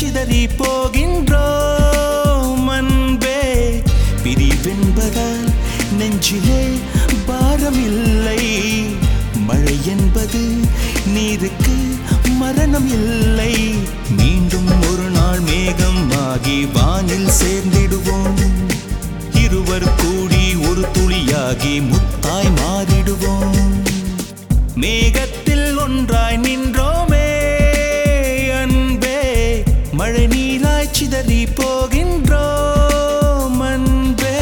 சிதறி போகின்றோம் அன்பே பிரிவென்பதால் நெஞ்சிலே பாரமில்லை மழை என்பது நீருக்கு மரணம் இல்லை மீண்டும் ஒரு நாள் மேகம் ஆகி வானில் சேர்ந்திடுவோம் இருவர் கூடி ஒரு துளியாகி முத்தாய் மாறிடுவோம் மேகத்தில் ஒன்றாய் நின்றோமே அன்பே மழை நீராய் சிதறி போகின்றோம் அன்பே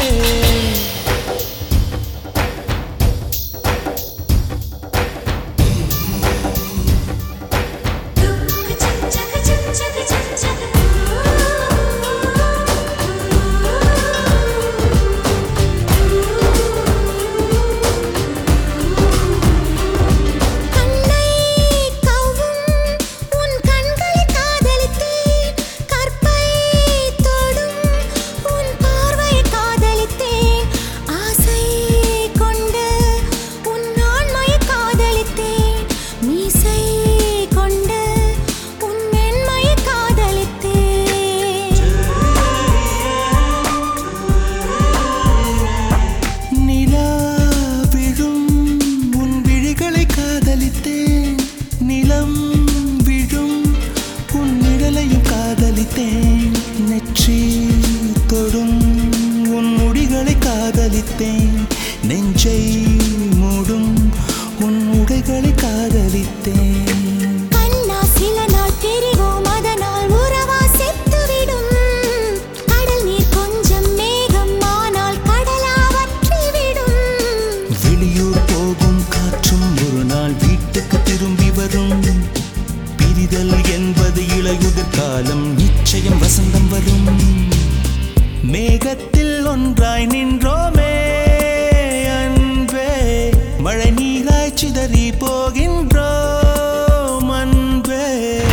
கண்ணை கவ்வும் உன் கண்களை காதலித்தேன் கற்பை தொடும் உன் பார்வையை காதலித்தேன் ஆசை கொண்டு உன் ஆண்மையை காதலித்தேன் மீசை கொண்டு உன் மென்மையை காதலித்தேன் நிலா விழும் உன் விழிகளை காதலித்தேன் நிலம் விழும் உன் நிழலையும் காதலித்தேன் நெற்றி தொடும் உன் முடிகளை காதலித்தேன் நெஞ்சை மூடும் உன் உடைகளை காதலித்தேன் கண்ணா சில நாள் தெரிவோம் அதனால் உறவா செத்துவிடும் கடல் நீர் கொஞ்சம் மேகம் ஆனால் கடலா வற்றிவிடும் வெளியூர் போகும் காற்றும் ஒரு நாள் வீட்டுக்கு திரும்பி வரும் பிரிதல் என்பது இளையுதிர் காலம் நிச்சயம் வசந்தம் வரும் மேகத்தில் ஒன்றாய் நின்றோமே அன்பே மழை நீராய் சிதறி போகின்றோம் அன்பே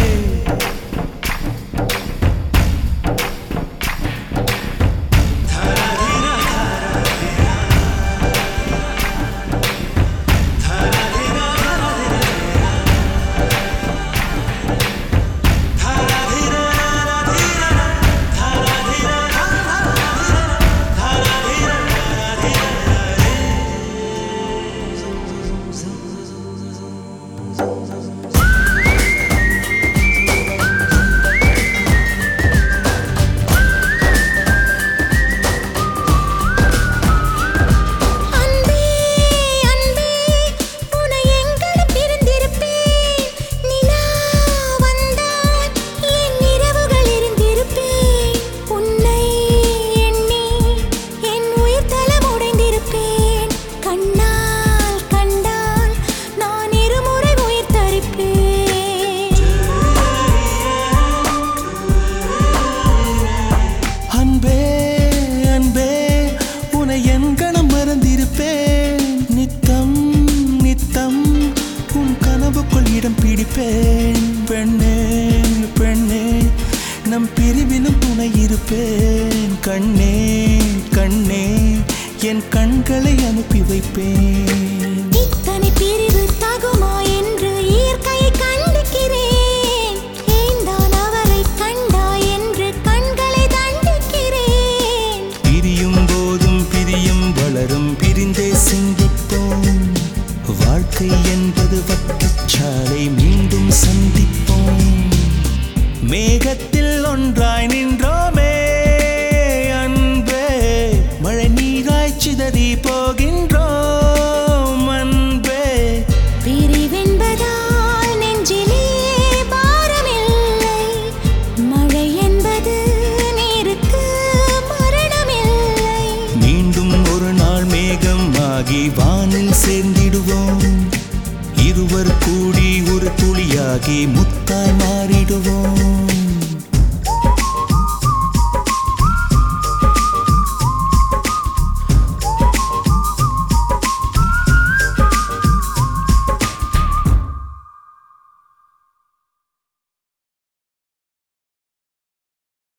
அன்பே அன்பே உன்னை எங்கனம் பிரிந்திருப்பேன் நிலா வந்தால் என் இரவுகள் இருந்திருப்பேன் உன்னை எண்ணி என் உயிர் தலம் உடைந்திருப்பேன் கண்ணால் கண்டால் நான் இருமுறை உயிர் தரிப்பேன் அன்பே அன்பே உன்னை என் கணம் மறந்திருப்பேன் நித்தம் நித்தம் உன் கனவுக்குள் இடம் பிடிப்பேன் பெண்ணே பெண்ணே நம் பிரிவினும் துணை இருப்பேன் கண்ணே கண்ணே என் கண்களை அனுப்பி வைப்பேன் இத்தனை பிரிவு தகுமா என்று இயற்கையை கண்டிக்கிறேன் ஏன்தான் அவரை கண்டா என்று கண்களை தண்டிக்கிறேன் பிரியும் போதும் பிரியும் வளரும் பிரிந்தே சிந்திப்போம் வாழ்க்கை என்பது வட்டச்சாலை மீண்டும் சந்திப்போம் மேகத்தில் ஒன்றாய் நின்றோமே அன்பே மழை நீராய் சிதறி போகின்றோம் அன்பே பிரிவென்பதால் நெஞ்சிலே பாரமில்லை மழை என்பது நீருக்கு மரணமில்லை மீண்டும் ஒரு நாள் மேகம் ஆகி வானில் சேர்ந்திடுவோம் இருவர் கூடி ஒரு துளியாகி முத்தாய் மாறிடுவோம்